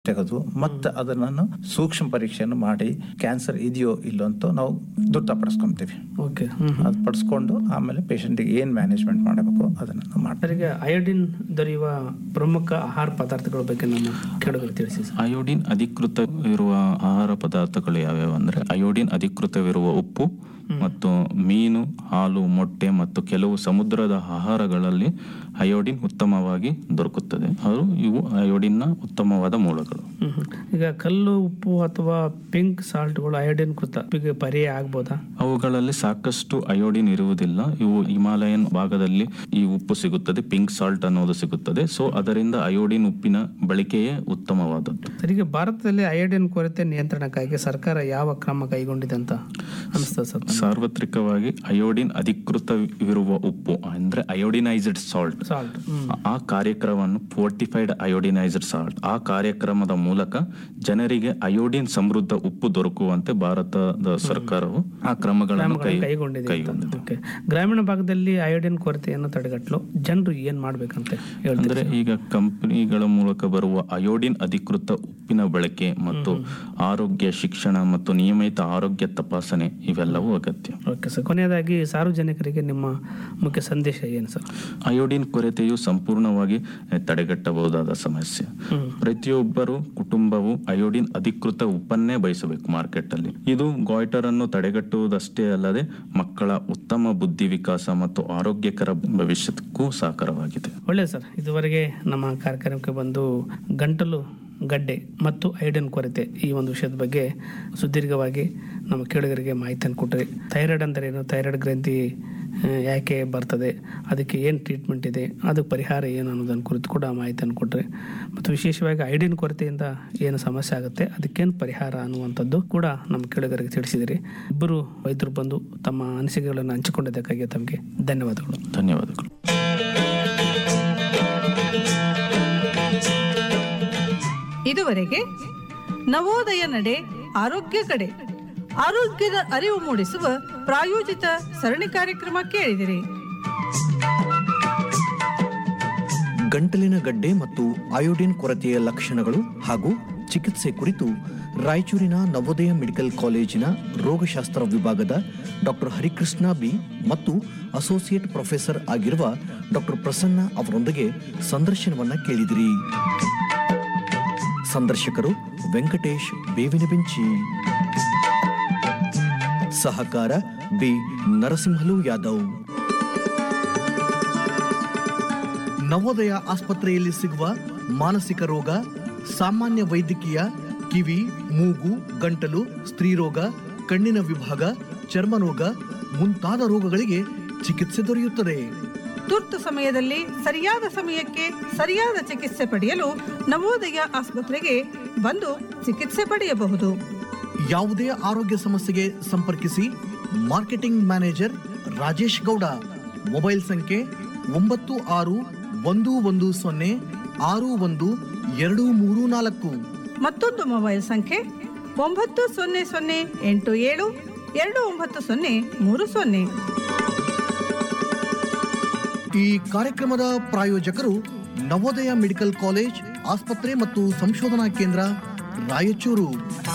ತೆಗೆದು ಮತ್ತೆ ಅದನ್ನು ಸೂಕ್ಷ್ಮ ಪರೀಕ್ಷೆಯನ್ನು ಮಾಡಿ ಕ್ಯಾನ್ಸರ್ ಇದೆಯೋ ಇಲ್ಲೋ ಅಂತ ನಾವು ದೃಢಪಡಿಸ್ಕೊಂತೀವಿ ಓಕೆ ಹ್ಮ್ ಅದು ಪಡಿಸ್ಕೊಂಡು ಆಮೇಲೆ ಪೇಷಂಟಿಗೆ ಏನು ಮ್ಯಾನೇಜ್ಮೆಂಟ್ ಮಾಡಬೇಕು ಅದನ್ನು ನಾವು ಮಾಡ್ತೀವಿ ಸರಿಗೆ ಅಯೋಡಿನ್ ದೊರೆಯುವ ಪ್ರಮುಖ ಆಹಾರ ಪದಾರ್ಥಗಳ ಬಗ್ಗೆ ನಮ್ಮ ಕೇಳುಗರು ತಿಳಿಸಿ ಸರ್ ಅಯೋಡಿನ್ ಅಧಿಕೃತ ಇರುವ ಆಹಾರ ಪದಾರ್ಥಗಳು ಯಾವ್ಯಾವ ಅಂದ್ರೆ ಅಯೋಡಿನ್ ಅಧಿಕೃತವಿರುವ ಉಪ್ಪು ಮತ್ತು ಮೀನು ಹಾಲು ಮೊಟ್ಟೆ ಮತ್ತು ಕೆಲವು ಸಮುದ್ರದ ಆಹಾರಗಳಲ್ಲಿ ಅಯೋಡಿನ್ ಉತ್ತಮವಾಗಿ ದೊರಕುತ್ತದೆ ಅದು ಇವು ಅಯೋಡಿನ್ನ ಉತ್ತಮವಾದ ಮೂಲಗಳು ಹ್ಮ್ ಹ್ಮ್. ಈಗ ಕಲ್ಲು ಉಪ್ಪು ಅಥವಾ ಪಿಂಕ್ ಸಾಲ್ಟ್ಗಳು ಅಯೋಡಿನ್ ಕೃತ ಉಪ್ಪಿಗೆ ಪರ್ಯಾಯ ಆಗ್ಬೋದಾ ಅವುಗಳಲ್ಲಿ ಸಾಕಷ್ಟು ಅಯೋಡಿನ್ ಇರುವುದಿಲ್ಲ ಇವು ಹಿಮಾಲಯನ್ ಭಾಗದಲ್ಲಿ ಈ ಉಪ್ಪು ಸಿಗುತ್ತದೆ ಪಿಂಕ್ ಸಾಲ್ಟ್ ಅನ್ನೋದು ಸಿಗುತ್ತದೆ ಸೊ ಅದರಿಂದ ಅಯೋಡಿನ್ ಉಪ್ಪಿನ ಬಳಕೆಯೇ ಉತ್ತಮವಾದದ್ದು ಸರಿಗೆ ಭಾರತದಲ್ಲಿ ಅಯೋಡಿನ್ ಕೊರತೆ ನಿಯಂತ್ರಣಕ್ಕಾಗಿ ಸರ್ಕಾರ ಯಾವ ಕ್ರಮ ಕೈಗೊಂಡಿದೆ ಅಂತ ಅನಿಸ್ತದೆ ಸರ್ ತಮಗೆ? ಸಾರ್ವತ್ರಿಕವಾಗಿ ಅಯೋಡಿನ್ ಅಧಿಕೃತವಿರುವ ಉಪ್ಪು ಅಂದ್ರೆ ಅಯೋಡಿನೈಸ್ಡ್ ಸಾಲ್ಟ್ ಸಾಲ್ಟ್ ಹ್ಮ್ ಆ ಕಾರ್ಯಕ್ರಮವನ್ನು ಫೋರ್ಟಿಫೈಡ್ ಅಯೋಡಿನೈಸ್ಡ್ ಸಾಲ್ಟ್ ಆ ಕಾರ್ಯಕ್ರಮದ ಮೂಲಕ ಜನರಿಗೆ ಅಯೋಡಿನ್ ಸಮೃದ್ಧ ಉಪ್ಪು ದೊರಕುವಂತೆ ಭಾರತದ ಸರ್ಕಾರವು ಆ ಕ್ರಮಗಳನ್ನು ಕೈ ಕೈಗೊಂಡಿದೆ ಅಂತ. ಕೈಗೊಂಡಿದೆ ಓಕೆ ಗ್ರಾಮೀಣ ಭಾಗದಲ್ಲಿ ಅಯೋಡಿನ್ ಕೊರತೆಯನ್ನು ತಡೆಗಟ್ಟಲು ಜನರು ಏನ್ ಮಾಡ್ಬೇಕಂತ ಹೇಳ್ತಾರೆ ಅಂದ್ರೆ ಈಗ ಕಂಪನಿಗಳ ಮೂಲಕ ಬರುವ ಅಯೋಡಿನ್ ಅಧಿಕೃತ ಉಪ್ಪಿನ ಬಳಕೆ ಮತ್ತು ಆರೋಗ್ಯ ಶಿಕ್ಷಣ ಮತ್ತು ನಿಯಮಿತ ಆರೋಗ್ಯ ತಪಾಸಣೆ ಇವೆಲ್ಲವೂ ಅಗತ್ಯ ಓಕೆ ಸರ್ ಕೊನೆಯದಾಗಿ ಸಾರ್ವಜನಿಕರಿಗೆ ನಿಮ್ಮ ಮುಖ್ಯ ಸಂದೇಶ ಏನು ಸರ್ ಅಯೋಡಿನ್ ಕೊರತೆಯು ಸಂಪೂರ್ಣವಾಗಿ eh, ತಡೆಗಟ್ಟಬಹುದಾದ ಸಮಸ್ಯೆ ಹ್ಮ್. ಪ್ರತಿಯೊಬ್ಬರು ಕುಟುಂಬವು ಅಯೋಡಿನ್ ಅಧಿಕೃತ ಉಪ್ಪನ್ನೇ ಬಯಸಬೇಕು ಮಾರ್ಕೆಟ್ ಅಲ್ಲಿ ಇದು ಗಾಯ್ಟರ್ ಅನ್ನು ತಡೆಗಟ್ಟುವುದಷ್ಟೇ ಅಲ್ಲದೆ ಮಕ್ಕಳ ಉತ್ತಮ ಬುದ್ಧಿ ವಿಕಾಸ ಮತ್ತು ಆರೋಗ್ಯಕರ ಭವಿಷ್ಯಕ್ಕೂ ಸಹಕಾರವಾಗಿದೆ ಒಳ್ಳೆಯದು ಸರ್ ಇದುವರೆಗೆ ನಮ್ಮ ಕಾರ್ಯಕ್ರಮಕ್ಕೆ ಬಂದು ಗಂಟಲು ಗಡ್ಡೆ ಮತ್ತು ಐಡನ್ ಕೊರತೆ ಈ ಒಂದು ವಿಷಯದ ಬಗ್ಗೆ ಸುದೀರ್ಘವಾಗಿ ನಮ್ಮ ಕೇಳುಗರಿಗೆ ಮಾಹಿತಿಯನ್ನು ಕೊಟ್ಟರೆ ಥೈರಾಯ್ಡ್ ಅಂದರೆ ಏನು ಥೈರಾಯ್ಡ್ ಗ್ರಂಥಿ ಆ, ಯಾಕೆ ಬರ್ತದೆ ಅದಕ್ಕೆ ಏನು ಟ್ರೀಟ್ಮೆಂಟ್ ಇದೆ ಅದಕ್ಕೆ ಪರಿಹಾರ ಏನು ಅನ್ನೋದನ್ನು ಕುರಿತು ಕೂಡ ಮಾಹಿತಿಯನ್ನು ಕೊಟ್ಟರೆ ಮತ್ತು ವಿಶೇಷವಾಗಿ ಐಡಿನ್ ಕೊರತೆಯಿಂದ ಏನು ಸಮಸ್ಯೆ ಆಗುತ್ತೆ ಅದಕ್ಕೇನು ಪರಿಹಾರ ಅನ್ನುವಂಥದ್ದು ಕೂಡ ನಮ್ಮ ಕೇಳುಗರಿಗೆ ತಿಳಿಸಿದಿರಿ ಇಬ್ಬರು ವೈದ್ಯರು ಬಂದು ತಮ್ಮ ಅನಿಸಿಕೆಗಳನ್ನು ಹಂಚಿಕೊಂಡಿದ್ದಕ್ಕಾಗಿ ತಮಗೆ ಧನ್ಯವಾದಗಳು ಧನ್ಯವಾದಗಳು ಇದುವರೆಗೆ ನವೋದಯ ನಡೆ ಆರೋಗ್ಯ ಕಡೆ ಆರೋಗ್ಯದ ಅರಿವು ಮೂಡಿಸುವ ಪ್ರಾಯೋಜಿತ ಸರಣಿ ಕಾರ್ಯಕ್ರಮ ಕೇಳಿದಿರಿ ಗಂಟಲಿನ ಗಡ್ಡೆ ಮತ್ತು ಅಯೋಡಿನ್ ಕೊರತೆಯ ಲಕ್ಷಣಗಳು ಹಾಗೂ ಚಿಕಿತ್ಸೆ ಕುರಿತು ರಾಯಚೂರಿನ ನವೋದಯ ಮೆಡಿಕಲ್ ಕಾಲೇಜಿನ ರೋಗಶಾಸ್ತ್ರ ವಿಭಾಗದ ಡಾಕ್ಟರ್ ಹರಿಕೃಷ್ಣ ಬಿ ಮತ್ತು ಅಸೋಸಿಯೇಟ್ ಪ್ರೊಫೆಸರ್ ಆಗಿರುವ ಡಾಕ್ಟರ್ ಪ್ರಸನ್ನ ಅವರೊಂದಿಗೆ ಸಂದರ್ಶನವನ್ನ ಕೇಳಿದಿರಿ ಸಂದರ್ಶಕರು ವೆಂಕಟೇಶ್ ಬೇವಿನ ಬೆಂಚಿ ಸಹಕಾರ ಬಿ ನರಸಿಂಹಲು ಯಾದವ್ ನವೋದಯ ಆಸ್ಪತ್ರೆಯಲ್ಲಿ ಸಿಗುವ ಮಾನಸಿಕ ರೋಗ ಸಾಮಾನ್ಯ ವೈದ್ಯಕೀಯ ಕಿವಿ ಮೂಗು ಗಂಟಲು ಸ್ತ್ರೀರೋಗ ಕಣ್ಣಿನ ವಿಭಾಗ ಚರ್ಮರೋಗ ಮುಂತಾದ ರೋಗಗಳಿಗೆ ಚಿಕಿತ್ಸೆ ದೊರೆಯುತ್ತದೆ ತುರ್ತು ಸಮಯದಲ್ಲಿ ಸರಿಯಾದ ಸಮಯಕ್ಕೆ ಸರಿಯಾದ ಚಿಕಿತ್ಸೆ ಪಡೆಯಲು ನವೋದಯ ಆಸ್ಪತ್ರೆಗೆ ಬಂದು ಚಿಕಿತ್ಸೆ ಪಡೆಯಬಹುದು ಯಾವುದೇ ಆರೋಗ್ಯ ಸಮಸ್ಯೆಗೆ ಸಂಪರ್ಕಿಸಿ marketing manager Rajesh Gowda mobile ಸಂಖ್ಯೆ ಒಂಬತ್ತು ಆರು ಒಂದು ಒಂದು ಸೊನ್ನೆ ಆರು ಒಂದು ಎರಡು ಮೂರು ನಾಲ್ಕು ಮತ್ತೊಂದು ಮೊಬೈಲ್ ಸಂಖ್ಯೆ ಒಂಬತ್ತು ಸೊನ್ನೆ ಸೊನ್ನೆ ಎಂಟು ಏಳು ಎರಡು ಒಂಬತ್ತು ಸೊನ್ನೆ ಮೂರು ಸೊನ್ನೆ ಈ ಕಾರ್ಯಕ್ರಮದ ಪ್ರಾಯೋಜಕರು ನವೋದಯ ಮೆಡಿಕಲ್ ಕಾಲೇಜ್ ಆಸ್ಪತ್ರೆ ಮತ್ತು ಸಂಶೋಧನಾ ಕೇಂದ್ರ ರಾಯಚೂರು